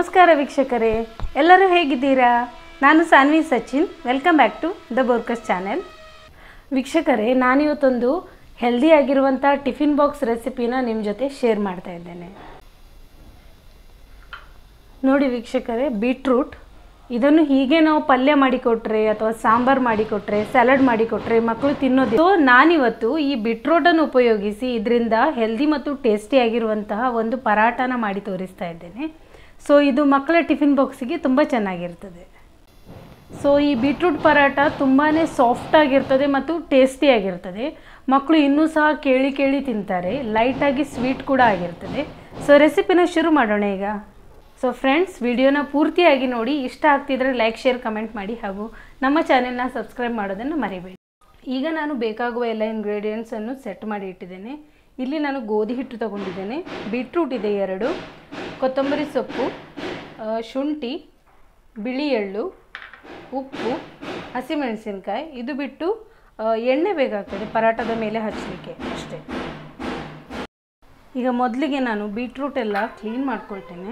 ನಮಸ್ಕಾರ ವೀಕ್ಷಕರೇ ಎಲ್ಲರೂ ಹೇಗಿದ್ದೀರಾ ನಾನು Sanvi Sachin welcome back to the ಬೋರ್ಕಸ್ ಚಾನೆಲ್ ವೀಕ್ಷಕರೇ ನಾನಿವತ್ತೊಂದು ಹೆಲ್ದಿ ಆಗಿರುವಂಥ ಟಿಫಿನ್ ಬಾಕ್ಸ್ ರೆಸಿಪಿನ ನಿಮ್ಮ ಜೊತೆ ಶೇರ್ ಮಾಡ್ತಾ ಇದ್ದೇನೆ ನೋಡಿ ವೀಕ್ಷಕರೇ ಬೀಟ್ರೂಟ್ ಇದನ್ನು ಹೀಗೆ ನಾವು ಪಲ್ಯ ಮಾಡಿಕೊಟ್ರೆ ಅಥವಾ ಸಾಂಬಾರ್ ಮಾಡಿಕೊಟ್ರೆ ಸಲಾಡ್ ಮಾಡಿಕೊಟ್ರೆ ಮಕ್ಕಳು ತಿನ್ನೋದು ಸೊ ನಾನಿವತ್ತು ಈ ಬೀಟ್ರೂಟನ್ನು ಉಪಯೋಗಿಸಿ ಇದರಿಂದ ಹೆಲ್ದಿ ಮತ್ತು ಟೇಸ್ಟಿ ಆಗಿರುವಂತಹ ಒಂದು ಪರಾಟನ ಮಾಡಿ ತೋರಿಸ್ತಾ ಇದ್ದೇನೆ ಸೊ ಇದು ಮಕ್ಕಳ ಟಿಫಿನ್ ಬಾಕ್ಸಿಗೆ ತುಂಬ ಚೆನ್ನಾಗಿರ್ತದೆ ಸೊ ಈ ಬೀಟ್ರೂಟ್ ಪರಾಟ ತುಂಬಾ ಸಾಫ್ಟ್ ಆಗಿರ್ತದೆ ಮತ್ತು ಟೇಸ್ಟಿ ಆಗಿರ್ತದೆ ಮಕ್ಕಳು ಇನ್ನೂ ಸಹ ಕೇಳಿ ಕೇಳಿ ತಿಂತಾರೆ ಲೈಟಾಗಿ ಸ್ವೀಟ್ ಕೂಡ ಆಗಿರ್ತದೆ ಸೊ ರೆಸಿಪಿನ ಶುರು ಮಾಡೋಣ ಈಗ ಸೊ ಫ್ರೆಂಡ್ಸ್ ವಿಡಿಯೋನ ಪೂರ್ತಿಯಾಗಿ ನೋಡಿ ಇಷ್ಟ ಆಗ್ತಿದ್ರೆ ಲೈಕ್ ಶೇರ್ ಕಮೆಂಟ್ ಮಾಡಿ ಹಾಗೂ ನಮ್ಮ ಚಾನೆಲ್ನ ಸಬ್ಸ್ಕ್ರೈಬ್ ಮಾಡೋದನ್ನು ಮರಿಬೇಡಿ ಈಗ ನಾನು ಬೇಕಾಗುವ ಎಲ್ಲ ಇಂಗ್ರೀಡಿಯೆಂಟ್ಸನ್ನು ಸೆಟ್ ಮಾಡಿ ಇಟ್ಟಿದ್ದೇನೆ ಇಲ್ಲಿ ನಾನು ಗೋಧಿ ಹಿಟ್ಟು ತಗೊಂಡಿದ್ದೇನೆ ಬೀಟ್ರೂಟ್ ಇದೆ ಎರಡು ಕೊತ್ತಂಬರಿ ಸೊಪ್ಪು ಆ, ಶುಂಠಿ ಬಿಳಿ ಎಳ್ಳು ಉಪ್ಪು ಹಸಿಮೆಣಸಿನ್ಕಾಯಿ ಇದು ಬಿಟ್ಟು ಆ, ಎಣ್ಣೆ ಬೇಕಾಗ್ತದೆ ಪರಾಟದ ಮೇಲೆ ಹಚ್ಚಲಿಕ್ಕೆ ಅಷ್ಟೇ ಈಗ ಮೊದಲಿಗೆ ನಾನು ಬೀಟ್ರೂಟ್ ಎಲ್ಲ ಕ್ಲೀನ್ ಮಾಡ್ಕೊಳ್ತೇನೆ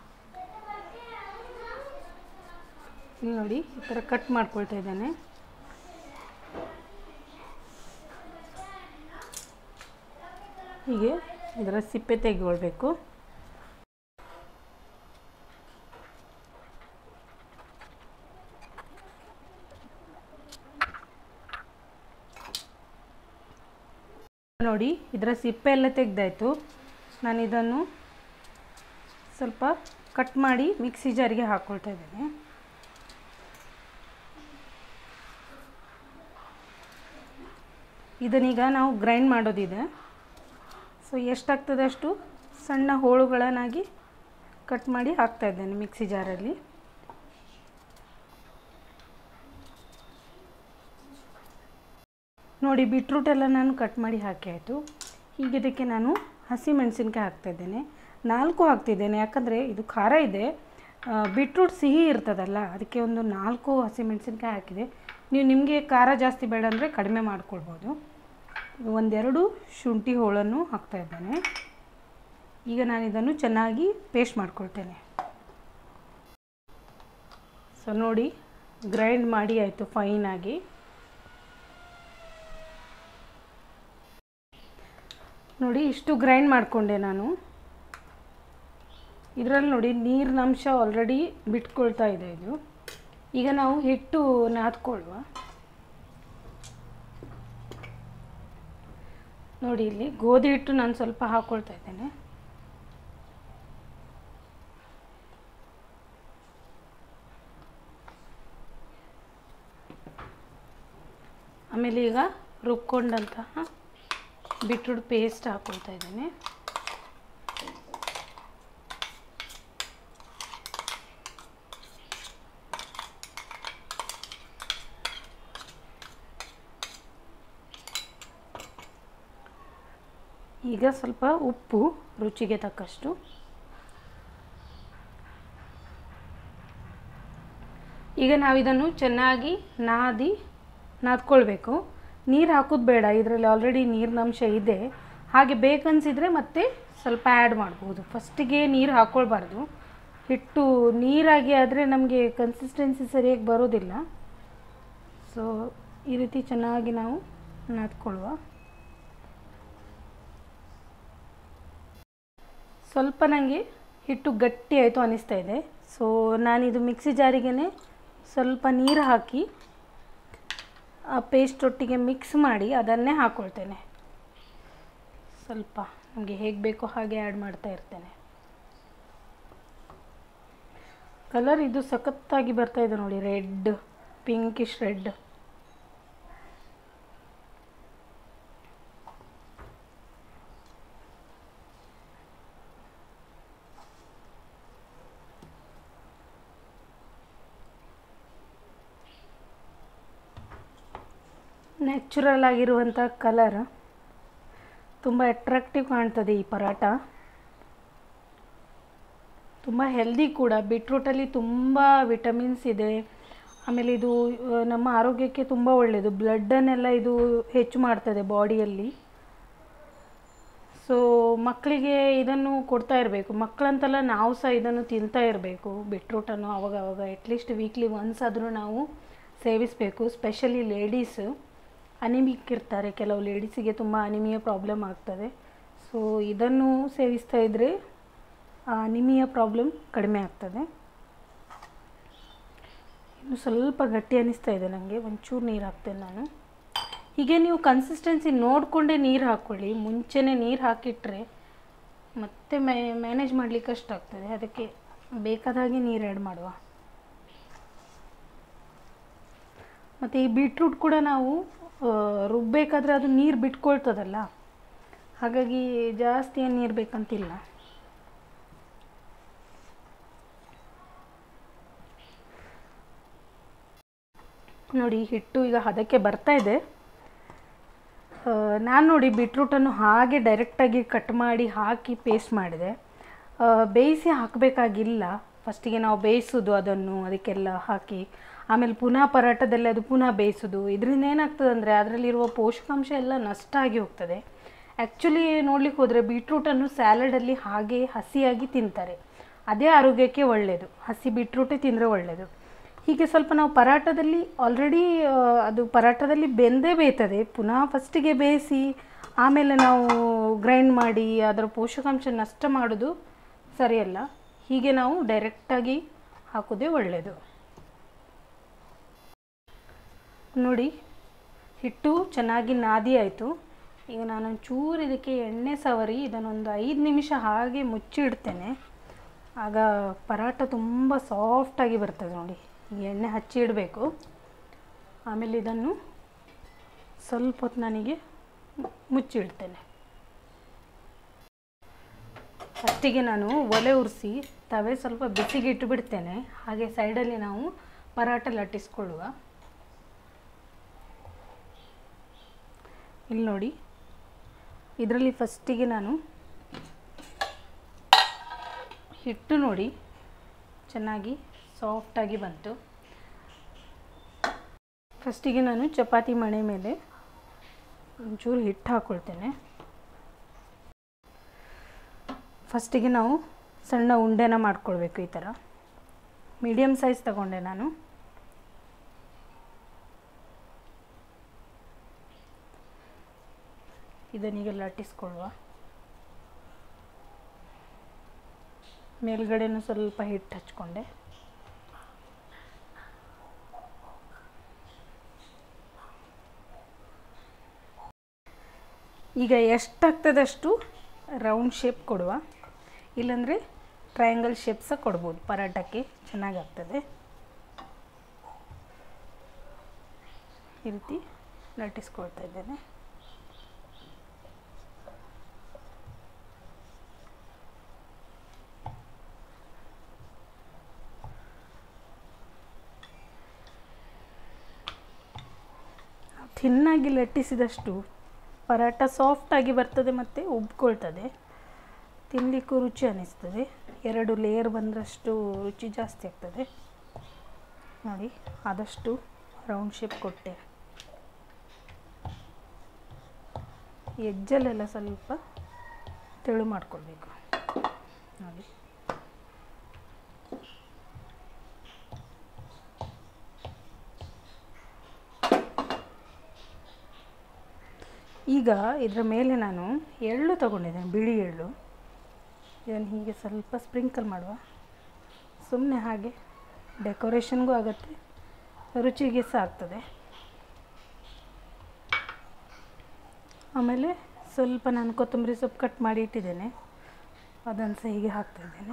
ಇಲ್ಲಿ ನೋಡಿ ಈ ಥರ ಕಟ್ ಮಾಡ್ಕೊಳ್ತಾ ಇದ್ದೇನೆ ಹೀಗೆ ಇದರ ಸಿಪ್ಪೆ ತೆಗೆದುಕೊಳ್ಬೇಕು ನೋಡಿ ಇದರ ಸಿಪ್ಪೆ ಎಲ್ಲ ತೆಗೆದಾಯ್ತು ನಾನು ಇದನ್ನು ಸ್ವಲ್ಪ ಕಟ್ ಮಾಡಿ ಮಿಕ್ಸಿ ಜಾರಿಗೆ ಹಾಕ್ಕೊಳ್ತಾ ಇದ್ದೇನೆ ಇದನ್ನೀಗ ನಾವು ಗ್ರೈಂಡ್ ಮಾಡೋದಿದೆ ಸೊ ಎಷ್ಟಾಗ್ತದೆ ಅಷ್ಟು ಸಣ್ಣ ಹೋಳುಗಳನ್ನಾಗಿ ಕಟ್ ಮಾಡಿ ಹಾಕ್ತಾ ಇದ್ದೇನೆ ಮಿಕ್ಸಿ ಜಾರಲ್ಲಿ ನೋಡಿ ಬೀಟ್ರೂಟ್ ಎಲ್ಲ ನಾನು ಕಟ್ ಮಾಡಿ ಹಾಕಿ ಆಯಿತು ಈಗ ಇದಕ್ಕೆ ನಾನು ಹಸಿ ಮೆಣಸಿನ್ಕಾಯಿ ಹಾಕ್ತಾಯಿದ್ದೇನೆ ನಾಲ್ಕು ಹಾಕ್ತಿದ್ದೇನೆ ಯಾಕಂದರೆ ಇದು ಖಾರ ಇದೆ ಆ, ಬೀಟ್ರೂಟ್ ಸಿಹಿ ಇರ್ತದಲ್ಲ ಅದಕ್ಕೆ ಒಂದು ನಾಲ್ಕು ಹಸಿ ಮೆಣಸಿನ್ಕಾಯಿ ಹಾಕಿದೆ ನೀವು ನಿಮಗೆ ಖಾರ ಜಾಸ್ತಿ ಬೇಡ ಅಂದರೆ ಕಡಿಮೆ ಮಾಡ್ಕೊಳ್ಬೋದು ಒಂದೆರಡು ಶುಂಠಿ ಹೋಳನ್ನು ಹಾಕ್ತಾ ಇದ್ದೇನೆ ಈಗ ನಾನು ಇದನ್ನು ಚೆನ್ನಾಗಿ ಪೇಸ್ಟ್ ಮಾಡ್ಕೊಳ್ತೇನೆ ಸೊ ನೋಡಿ ಗ್ರೈಂಡ್ ಮಾಡಿ ಆಯಿತು ಫೈನಾಗಿ ನೋಡಿ ಇಷ್ಟು ಗ್ರೈಂಡ್ ಮಾಡಿಕೊಂಡೆ ನಾನು ಇದರಲ್ಲಿ ನೋಡಿ ನೀರಿನ ಅಂಶ ಆಲ್ರೆಡಿ ಬಿಟ್ಕೊಳ್ತಾ ಇದೆ ಇದು ಈಗ ನಾವು ಹಿಟ್ಟು ನಾದ್ಕೊಳ್ಳುವ ನೋಡಿ ಇಲ್ಲಿ ಗೋಧಿ ಹಿಟ್ಟು ನಾನು ಸ್ವಲ್ಪ ಹಾಕ್ಕೊಳ್ತಾ ಇದ್ದೇನೆ ಆಮೇಲೆ ಈಗ ರುಬ್ಕೊಂಡಂತಹ ಬೀಟ್ರೂಟ್ ಪೇಸ್ಟ್ ಹಾಕ್ಕೊಳ್ತಾ ಇದ್ದೇನೆ ಈಗ ಸ್ವಲ್ಪ ಉಪ್ಪು ರುಚಿಗೆ ತಕ್ಕಷ್ಟು ಈಗ ನಾವಿದನ್ನು ಚೆನ್ನಾಗಿ ನಾದಿ ನಾದ್ಕೊಳ್ಬೇಕು ನೀರು ಹಾಕೋದು ಬೇಡ ಇದರಲ್ಲಿ ಆಲ್ರೆಡಿ ನೀರಿನ ಅಂಶ ಇದೆ ಹಾಗೆ ಬೇಕನ್ಸಿದ್ರೆ ಮತ್ತೆ ಸ್ವಲ್ಪ ಆ್ಯಡ್ ಮಾಡ್ಬೋದು ಫಸ್ಟಿಗೆ ನೀರು ಹಾಕ್ಕೊಳ್ಬಾರ್ದು ಹಿಟ್ಟು ನೀರಾಗಿ ಆದರೆ ನಮಗೆ ಕನ್ಸಿಸ್ಟೆನ್ಸಿ ಸರಿಯಾಗಿ ಬರೋದಿಲ್ಲ ಸೊ ಈ ರೀತಿ ಚೆನ್ನಾಗಿ ನಾವು ನಾದ್ಕೊಳ್ಳುವ ಸ್ವಲ್ಪ ನನಗೆ ಹಿಟ್ಟು ಗಟ್ಟಿ ಆಯಿತು ಅನಿಸ್ತಾ ಇದೆ ಸೊ ನಾನಿದು ಮಿಕ್ಸಿ ಜಾರಿಗೇ ಸ್ವಲ್ಪ ನೀರು ಹಾಕಿ ಆ ಪೇಸ್ಟ್ ಒಟ್ಟಿಗೆ ಮಿಕ್ಸ್ ಮಾಡಿ ಅದನ್ನೇ ಹಾಕ್ಕೊಳ್ತೇನೆ ಸ್ವಲ್ಪ ನಮಗೆ ಹೇಗೆ ಬೇಕೋ ಹಾಗೆ ಆ್ಯಡ್ ಮಾಡ್ತಾ ಇರ್ತೇನೆ ಕಲರ್ ಇದು ಸಖತ್ತಾಗಿ ಬರ್ತಾ ಇದೆ ನೋಡಿ ರೆಡ್ ಪಿಂಕಿಶ್ ರೆಡ್ ನ್ಯಾಚುರಲ್ ಆಗಿರುವಂಥ ಕಲರ್ ತುಂಬ ಅಟ್ರಾಕ್ಟಿವ್ ಕಾಣ್ತದೆ ಈ ಪರಾಟ ತುಂಬ ಹೆಲ್ದಿ ಕೂಡ ಬೀಟ್ರೂಟಲ್ಲಿ ತುಂಬ ವಿಟಮಿನ್ಸ್ ಇದೆ ಆಮೇಲೆ ಇದು ಆ, ನಮ್ಮ ಆರೋಗ್ಯಕ್ಕೆ ತುಂಬ ಒಳ್ಳೆಯದು ಬ್ಲಡ್ಡನ್ನೆಲ್ಲ ಇದು ಹೆಚ್ಚು ಮಾಡ್ತದೆ ಬಾಡಿಯಲ್ಲಿ ಸೊ ಮಕ್ಕಳಿಗೆ ಇದನ್ನು ಕೊಡ್ತಾ ಇರಬೇಕು ಮಕ್ಕಳಂತಲ್ಲ ನಾವು ಸಹ ಇದನ್ನು ತಿಂತಾ ಇರಬೇಕು ಬಿಟ್ರೂಟನ್ನು ಅವಾಗ ಅವಾಗ ಅಟ್ಲೀಸ್ಟ್ ವೀಕ್ಲಿ ಒನ್ಸ್ ಆದರೂ ನಾವು ಸೇವಿಸಬೇಕು ಸ್ಪೆಷಲಿ ಲೇಡೀಸು ಅನಿಮಿಕ್ ಇರ್ತಾರೆ ಕೆಲವು ಲೇಡೀಸಿಗೆ ತುಂಬ ಅನಿಮಿಯ ಪ್ರಾಬ್ಲಮ್ ಆಗ್ತದೆ ಸೊ ಇದನ್ನು ಸೇವಿಸ್ತಾ ಇದ್ದರೆ ಆ ಅನಿಮಿಯ ಪ್ರಾಬ್ಲಮ್ ಕಡಿಮೆ ಆಗ್ತದೆ ಇನ್ನು ಸ್ವಲ್ಪ ಗಟ್ಟಿ ಅನ್ನಿಸ್ತಾ ಇದೆ ನನಗೆ ಒಂಚೂರು ನೀರು ಹಾಕ್ತೇನೆ ನಾನು ಹೀಗೆ ನೀವು ಕನ್ಸಿಸ್ಟೆನ್ಸಿ ನೋಡಿಕೊಂಡೇ ನೀರು ಹಾಕ್ಕೊಳ್ಳಿ ಮುಂಚೆನೇ ನೀರು ಹಾಕಿಟ್ರೆ ಮತ್ತೆ ಮ್ಯಾ ಮ್ಯಾನೇಜ್ ಮಾಡಲಿಕ್ಕೆ ಕಷ್ಟ ಆಗ್ತದೆ ಅದಕ್ಕೆ ಬೇಕಾದಾಗೆ ನೀರು ಆ್ಯಡ್ ಮಾಡುವ ಮತ್ತು ಈ ಬೀಟ್ರೂಟ್ ಕೂಡ ನಾವು ಆ, ರುಬ್ಬೇಕಾದ್ರೆ ಅದು ನೀರು ಬಿಟ್ಕೊಳ್ತದಲ್ಲ ಹಾಗಾಗಿ ಜಾಸ್ತಿ ಏನು ನೀರು ಬೇಕಂತಿಲ್ಲ ನೋಡಿ ಹಿಟ್ಟು ಈಗ ಹದಕ್ಕೆ ಬರ್ತಾ ಇದೆ ನಾನು ನೋಡಿ ಬೀಟ್ರೂಟನ್ನು ಹಾಗೆ ಡೈರೆಕ್ಟಾಗಿ ಕಟ್ ಮಾಡಿ ಹಾಕಿ ಪೇಸ್ಟ್ ಮಾಡಿದೆ ಆ, ಬೇಯಿಸಿ ಹಾಕಬೇಕಾಗಿಲ್ಲ ಫಸ್ಟಿಗೆ ನಾವು ಬೇಯಿಸೋದು ಅದನ್ನು ಅದಕ್ಕೆಲ್ಲ ಹಾಕಿ ಆಮೇಲೆ ಪುನಃ ಪರಾಟದಲ್ಲಿ ಅದು ಪುನಃ ಬೇಯಿಸೋದು ಇದರಿಂದ ಏನಾಗ್ತದೆ ಅಂದರೆ ಅದರಲ್ಲಿರುವ ಪೋಷಕಾಂಶ ಎಲ್ಲ ನಷ್ಟ ಆಗಿ ಹೋಗ್ತದೆ ಆ್ಯಕ್ಚುಲಿ ನೋಡ್ಲಿಕ್ಕೆ ಹೋದರೆ ಬೀಟ್ರೂಟನ್ನು ಸ್ಯಾಲಡಲ್ಲಿ ಹಾಗೆ ಹಸಿಯಾಗಿ ತಿಂತಾರೆ ಅದೇ ಆರೋಗ್ಯಕ್ಕೆ ಒಳ್ಳೆಯದು ಹಸಿ ಬೀಟ್ರೂಟೇ ತಿಂದರೆ ಒಳ್ಳೆಯದು ಹೀಗೆ ಸ್ವಲ್ಪ ನಾವು ಪರಾಟದಲ್ಲಿ ಆಲ್ರೆಡಿ ಅದು ಪರಾಟದಲ್ಲಿ ಬೆಂದೇ ಬೇಯ್ತದೆ ಪುನಃ ಫಸ್ಟಿಗೆ ಬೇಯಿಸಿ ಆಮೇಲೆ ನಾವು ಗ್ರೈಂಡ್ ಮಾಡಿ ಅದರ ಪೋಷಕಾಂಶ ನಷ್ಟ ಮಾಡೋದು ಸರಿಯಲ್ಲ ಹೀಗೆ ನಾವು ಡೈರೆಕ್ಟಾಗಿ ಹಾಕೋದೇ ಒಳ್ಳೆಯದು ನೋಡಿ ಹಿಟ್ಟು ಚೆನ್ನಾಗಿ ನಾದಿ ಆಯಿತು ಈಗ ನಾನೊಂದು ಚೂರು ಇದಕ್ಕೆ ಎಣ್ಣೆ ಸವರಿ ಇದನ್ನೊಂದು ಐದು ನಿಮಿಷ ಹಾಗೆ ಮುಚ್ಚಿ ಇಡ್ತೇನೆ ಆಗ ಪರಾಟ ತುಂಬ ಸಾಫ್ಟಾಗಿ ಬರ್ತದೆ ನೋಡಿ ಈ ಎಣ್ಣೆ ಹಚ್ಚಿ ಇಡಬೇಕು ಆಮೇಲೆ ಇದನ್ನು ಸ್ವಲ್ಪ ಹೊತ್ತು ನನಗೆ ಮುಚ್ಚಿಡ್ತೇನೆ ಫಸ್ಟಿಗೆ ನಾನು ಒಲೆ ಉರಿಸಿ ತವೆ ಸ್ವಲ್ಪ ಬಿಸಿಗೆ ಇಟ್ಟು ಬಿಡ್ತೇನೆ ಹಾಗೆ ಸೈಡಲ್ಲಿ ನಾವು ಪರಾಟ ಲಟ್ಟಿಸ್ಕೊಳ್ಳುವ ಇಲ್ಲಿ ನೋಡಿ ಇದರಲ್ಲಿ ಫಸ್ಟಿಗೆ ನಾನು ಹಿಟ್ಟು ನೋಡಿ ಚೆನ್ನಾಗಿ ಸಾಫ್ಟಾಗಿ ಬಂತು ಫಸ್ಟಿಗೆ ನಾನು ಚಪಾತಿ ಮಣೆ ಮೇಲೆ ಒಂಚೂರು ಹಿಟ್ಟು ಹಾಕ್ಕೊಳ್ತೇನೆ ಫಸ್ಟಿಗೆ ನಾವು ಸಣ್ಣ ಉಂಡೆನ ಮಾಡ್ಕೊಳ್ಬೇಕು ಈ ಥರ ಮೀಡಿಯಮ್ ಸೈಜ್ ತಗೊಂಡೆ ನಾನು ಇದನ್ನೀಗ ಲಟ್ಟಿಸ್ಕೊಳ್ಳುವ ಮೇಲ್ಗಡೆನೂ ಸ್ವಲ್ಪ ಹಿಟ್ಟು ಹಚ್ಕೊಂಡೆ ಈಗ ಎಷ್ಟಾಗ್ತದೆ ಅಷ್ಟು ರೌಂಡ್ ಶೇಪ್ ಕೊಡುವ ಇಲ್ಲಾಂದರೆ ಟ್ರಯಾಂಗಲ್ ಶೇಪ್ ಸಹ ಕೊಡ್ಬೋದು ಪರಾಟಕ್ಕೆ ಚೆನ್ನಾಗಾಗ್ತದೆ ಈ ರೀತಿ ಲಟ್ಟಿಸ್ಕೊಳ್ತಾ ಇದ್ದೇನೆ ಥಿನ್ನಾಗಿ ಲಟ್ಟಿಸಿದಷ್ಟು ಪರಾಟ ಸಾಫ್ಟಾಗಿ ಬರ್ತದೆ ಮತ್ತು ಉಬ್ಕೊಳ್ತದೆ ತಿನ್ನಲಿಕ್ಕೂ ರುಚಿ ಅನ್ನಿಸ್ತದೆ ಎರಡು ಲೇಯರ್ ಬಂದಷ್ಟು ರುಚಿ ಜಾಸ್ತಿ ಆಗ್ತದೆ ನೋಡಿ ಆದಷ್ಟು ರೌಂಡ್ ಶೇಪ್ ಕೊಟ್ಟೆ ಎಜ್ಜಲ್ಲೆಲ್ಲ ಸ್ವಲ್ಪ ತೆಳು ಮಾಡ್ಕೊಳ್ಬೇಕು ನೋಡಿ ಈಗ ಇದರ ಮೇಲೆ ನಾನು ಎಳ್ಳು ತಗೊಂಡಿದ್ದೇನೆ ಬಿಳಿ ಎಳ್ಳು ಇದನ್ನು ಹೀಗೆ ಸ್ವಲ್ಪ ಸ್ಪ್ರಿಂಕಲ್ ಮಾಡುವ ಸುಮ್ಮನೆ ಹಾಗೆ ಡೆಕೋರೇಷನ್ಗೂ ಆಗುತ್ತೆ ರುಚಿಗೆ ಸಹ ಆಗ್ತದೆ ಆಮೇಲೆ ಸ್ವಲ್ಪ ನಾನು ಕೊತ್ತಂಬರಿ ಸೊಪ್ಪು ಕಟ್ ಮಾಡಿ ಇಟ್ಟಿದ್ದೇನೆ ಅದನ್ನು ಸಹ ಹೀಗೆ ಹಾಕ್ತಾ ಇದ್ದೇನೆ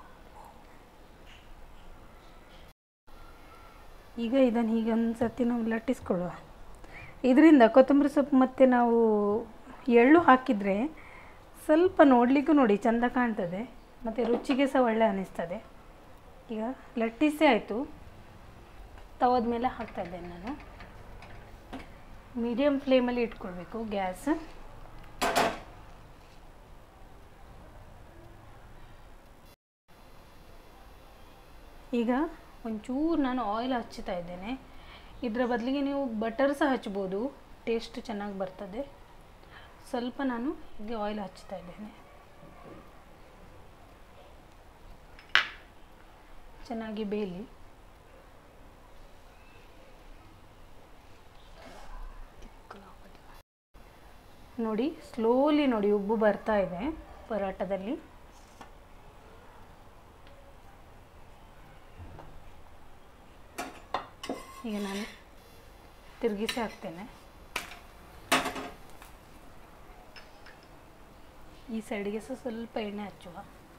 ಈಗ ಇದನ್ನು ಹೀಗೆ ಒಂದು ಸರ್ತಿ ನಾವು ಲಟ್ಟಿಸ್ಕೊಳ್ಳುವ ಇದರಿಂದ ಕೊತ್ತಂಬರಿ ಸೊಪ್ಪು ಮತ್ತು ನಾವು ಎಳ್ಳು ಹಾಕಿದರೆ ಸ್ವಲ್ಪ ನೋಡಲಿಕ್ಕೂ ನೋಡಿ ಚೆಂದ ಕಾಣ್ತದೆ ಮತ್ತು ರುಚಿಗೆ ಸಹ ಒಳ್ಳೆ ಅನ್ನಿಸ್ತದೆ ಈಗ ಲಟ್ಟಿಸೇ ಆಯಿತು ತವದ ಮೇಲೆ ಹಾಕ್ತಾ ಇದ್ದೇನೆ ನಾನು ಮೀಡಿಯಮ್ ಫ್ಲೇಮಲ್ಲಿ ಇಟ್ಕೊಳ್ಬೇಕು ಗ್ಯಾಸ್ ಈಗ ಒಂಚೂರು ನಾನು ಆಯಿಲ್ ಹಚ್ಚುತ್ತಾ ಇದ್ದೇನೆ ಇದರ ಬದಲಿಗೆ ನೀವು ಬಟರ್ ಸಹ ಹಚ್ಬೋದು ಟೇಸ್ಟ್ ಚೆನ್ನಾಗಿ ಬರ್ತದೆ ಸ್ವಲ್ಪ ನಾನು ಹೀಗೆ ಆಯಿಲ್ ಹಚ್ತಾ ಇದ್ದೇನೆ ಚೆನ್ನಾಗಿ ಬೇಯಲಿ ನೋಡಿ ಸ್ಲೋಲಿ ನೋಡಿ ಉಬ್ಬು ಬರ್ತಾ ಇದೆ ಪರಾಟದಲ್ಲಿ ಈಗ ನಾನು ತಿರುಗಿಸಿ ಹಾಕ್ತೇನೆ ಈ ಸೈಡಿಗೆ ಸಹ ಸ್ವಲ್ಪ ಎಣ್ಣೆ ಹಚ್ಚುವ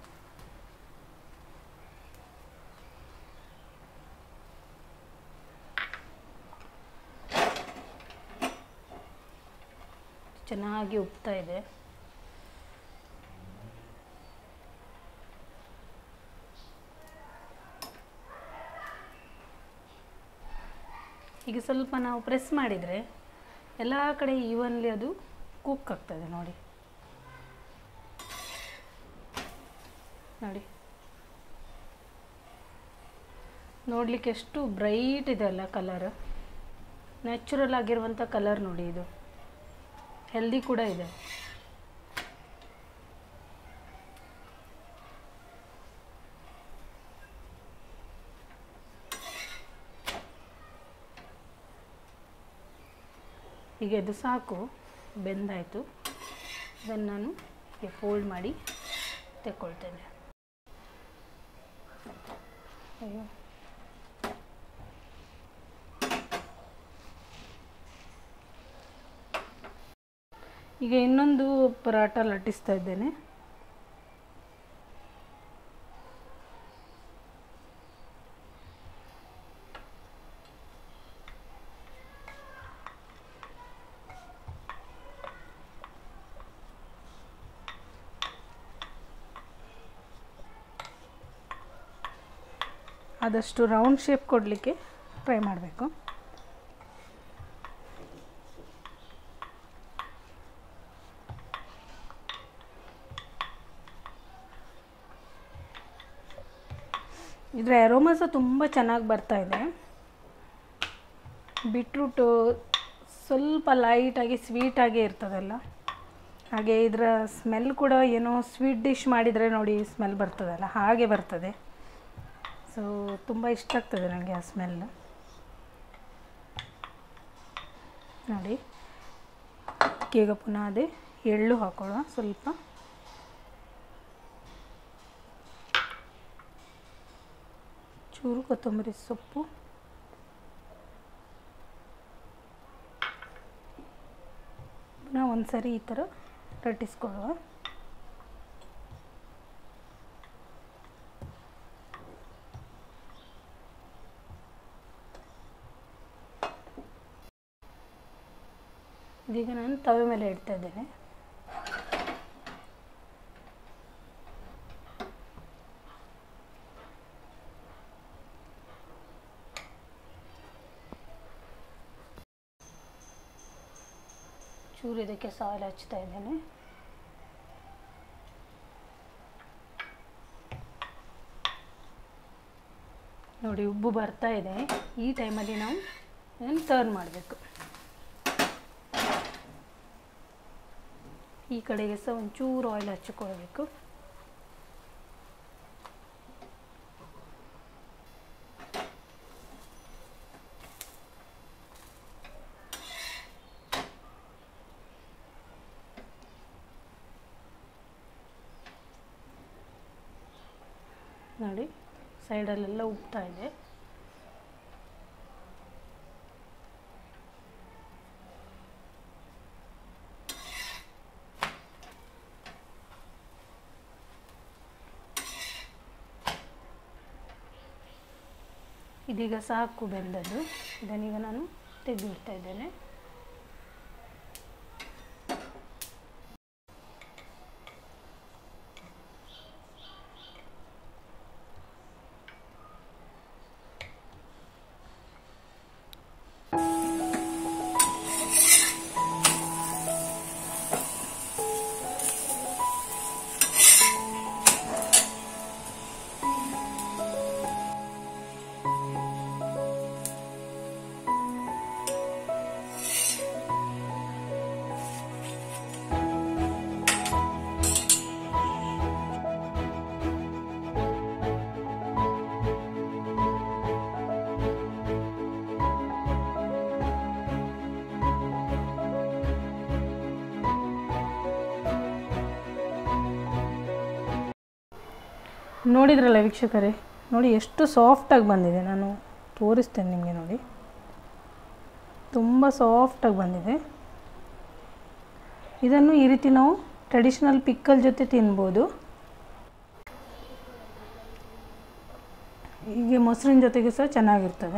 ಚೆನ್ನಾಗಿ ಉಬ್ತಾ ಇದೆ ಈಗ ಸ್ವಲ್ಪ ನಾವು ಪ್ರೆಸ್ ಮಾಡಿದರೆ ಎಲ್ಲ ಕಡೆ ಈವನ್ಲಿ ಅದು ಕುಕ್ ಆಗ್ತದೆ ನೋಡಿ ನೋಡಿ ನೋಡಲಿಕ್ಕೆ ಎಷ್ಟು ಬ್ರೈಟ್ ಇದೆ ಅಲ್ಲ ಕಲರ್ ನ್ಯಾಚುರಲ್ ಆಗಿರುವಂಥ ಕಲರ್ ನೋಡಿ ಇದು ಹೆಲ್ದಿ ಕೂಡ ಇದೆ ಈಗ ಇದು ಸಾಕು ಬೆಂದಾಯಿತು ಇದನ್ನು ನಾನು ಹೀಗೆ ಫೋಲ್ಡ್ ಮಾಡಿ ತೆಕ್ಕೊಳ್ತೇನೆ ಅಯ್ಯೋ ಈಗ ಇನ್ನೊಂದು ಪರಾಟ ಲಟ್ಟಿಸ್ತಾ ಇದ್ದೇನೆ ಆದಷ್ಟು ರೌಂಡ್ ಶೇಪ್ ಕೊಡಲಿಕ್ಕೆ ಟ್ರೈ ಮಾಡಬೇಕು ಇದರ ಅರೋಮಾ ಸಹ ತುಂಬ ಚೆನ್ನಾಗಿ ಬರ್ತಾ ಇದೆ ಬೀಟ್ರೂಟು ಸ್ವಲ್ಪ ಲೈಟಾಗಿ ಸ್ವೀಟಾಗಿ ಇರ್ತದಲ್ಲ ಹಾಗೆ ಇದರ ಸ್ಮೆಲ್ ಕೂಡ ಏನೋ ಸ್ವೀಟ್ ಡಿಶ್ ಮಾಡಿದರೆ ನೋಡಿ ಸ್ಮೆಲ್ ಬರ್ತದಲ್ಲ ಹಾಗೆ ಬರ್ತದೆ ಸೊ ತುಂಬ ಇಷ್ಟ ಆಗ್ತದೆ ನನಗೆ ಆ ಸ್ಮೆಲ್ ನೋಡಿ ಈಗ ಪುನಃ ಅದೇ ಎಳ್ಳು ಹಾಕೊಳ್ಳುವ ಸ್ವಲ್ಪ ಚೂರು ಕೊತ್ತಂಬರಿ ಸೊಪ್ಪು ಪುನಃ ಒಂದು ಸರಿ ಈ ಥರ ಲಟ್ಟಿಸ್ಕೊಳ್ಳುವ ಇದೀಗ ನಾನು ತವೆ ಮೇಲೆ ಇಡ್ತಾ ಇದ್ದೇನೆ ಚೂರು ಇದಕ್ಕೆ ಸಾಯಿಲ್ ಹಚ್ತಾ ಇದ್ದೇನೆ ನೋಡಿ ಉಬ್ಬು ಬರ್ತಾ ಇದೆ ಈ ಟೈಮಲ್ಲಿ ನಾವು ಇದನ್ನು ಟರ್ನ್ ಮಾಡಬೇಕು ಈ ಕಡೆಗೆ ಸಹ ಒಂಚೂರು ಆಯಿಲ್ ಹಚ್ಚಿಕೊಳ್ಬೇಕು ನೋಡಿ ಸೈಡಲ್ಲೆಲ್ಲ ಉಬ್ತಾ ಇದೆ ಇದೀಗ ಸಾಕು ಬೆಂದದ್ದು ಇದನ್ನೀಗ ನಾನು ತೆಗೆದಿಡ್ತಾ ಇದ್ದೇನೆ ನೋಡಿದ್ರಲ್ಲ ವೀಕ್ಷಕರೇ ನೋಡಿ ಎಷ್ಟು ಸಾಫ್ಟಾಗಿ ಬಂದಿದೆ ನಾನು ತೋರಿಸ್ತೇನೆ ನಿಮಗೆ ನೋಡಿ ತುಂಬ ಸಾಫ್ಟಾಗಿ ಬಂದಿದೆ ಇದನ್ನು ಈ ರೀತಿ ನಾವು ಟ್ರೆಡಿಷ್ನಲ್ ಪಿಕ್ಕಲ್ ಜೊತೆ ತಿನ್ಬೋದು ಹೀಗೆ ಮೊಸರಿನ ಜೊತೆಗೆ ಸಹ ಚೆನ್ನಾಗಿರ್ತದೆ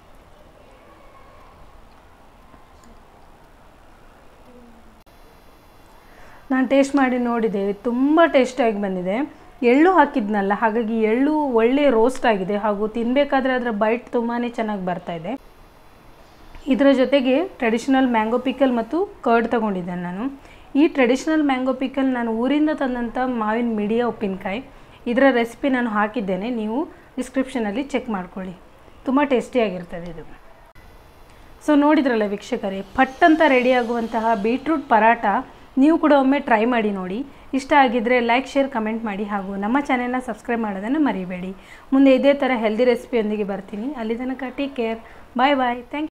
ನಾನು ಟೇಸ್ಟ್ ಮಾಡಿ ನೋಡಿದೆ ತುಂಬ ಟೇಸ್ಟಾಗಿ ಬಂದಿದೆ ಎಳ್ಳು ಹಾಕಿದ್ನಲ್ಲ ಹಾಗಾಗಿ ಎಳ್ಳು ಒಳ್ಳೆ ರೋಸ್ಟ್ ಆಗಿದೆ ಹಾಗೂ ತಿನ್ನಬೇಕಾದ್ರೆ ಅದರ ಬೈಟ್ ತುಂಬಾ ಚೆನ್ನಾಗಿ ಬರ್ತಾ ಇದೆ ಇದರ ಜೊತೆಗೆ ಟ್ರೆಡಿಷನಲ್ ಮ್ಯಾಂಗೋ ಪಿಕಲ್ ಮತ್ತು ಕರ್ಡ್ ತಗೊಂಡಿದ್ದೇನೆ ನಾನು ಈ ಟ್ರೆಡಿಷನಲ್ ಮ್ಯಾಂಗೋ ಪಿಕಲ್ ನಾನು ಊರಿಂದ ತಂದಂಥ ಮಾವಿನ ಮಿಡಿಯ ಉಪ್ಪಿನಕಾಯಿ ಇದರ ರೆಸಿಪಿ ನಾನು ಹಾಕಿದ್ದೇನೆ ನೀವು ಡಿಸ್ಕ್ರಿಪ್ಷನಲ್ಲಿ ಚೆಕ್ ಮಾಡ್ಕೊಳ್ಳಿ ತುಂಬ ಟೇಸ್ಟಿಯಾಗಿರ್ತದೆ ಇದು ಸೊ ನೋಡಿದ್ರಲ್ಲ ವೀಕ್ಷಕರೇ ಪಟ್ ಅಂತ ರೆಡಿಯಾಗುವಂತಹ ಬೀಟ್ರೂಟ್ ಪರಾಟ ನೀವು ಕೂಡ ಒಮ್ಮೆ ಟ್ರೈ ಮಾಡಿ ನೋಡಿ ಇಷ್ಟ ಆಗಿದ್ದರೆ ಲೈಕ್ ಶೇರ್ ಕಮೆಂಟ್ ಮಾಡಿ ಹಾಗೂ ನಮ್ಮ ಚಾನೆಲ್ನ ಸಬ್ಸ್ಕ್ರೈಬ್ ಮಾಡೋದನ್ನು ಮರಿಬೇಡಿ ಮುಂದೆ ಇದೇ ಥರ ಹೆಲ್ದಿ ರೆಸಿಪಿಯೊಂದಿಗೆ ಬರ್ತೀನಿ ಅಲ್ಲಿ ತನಕ take care bye bye thank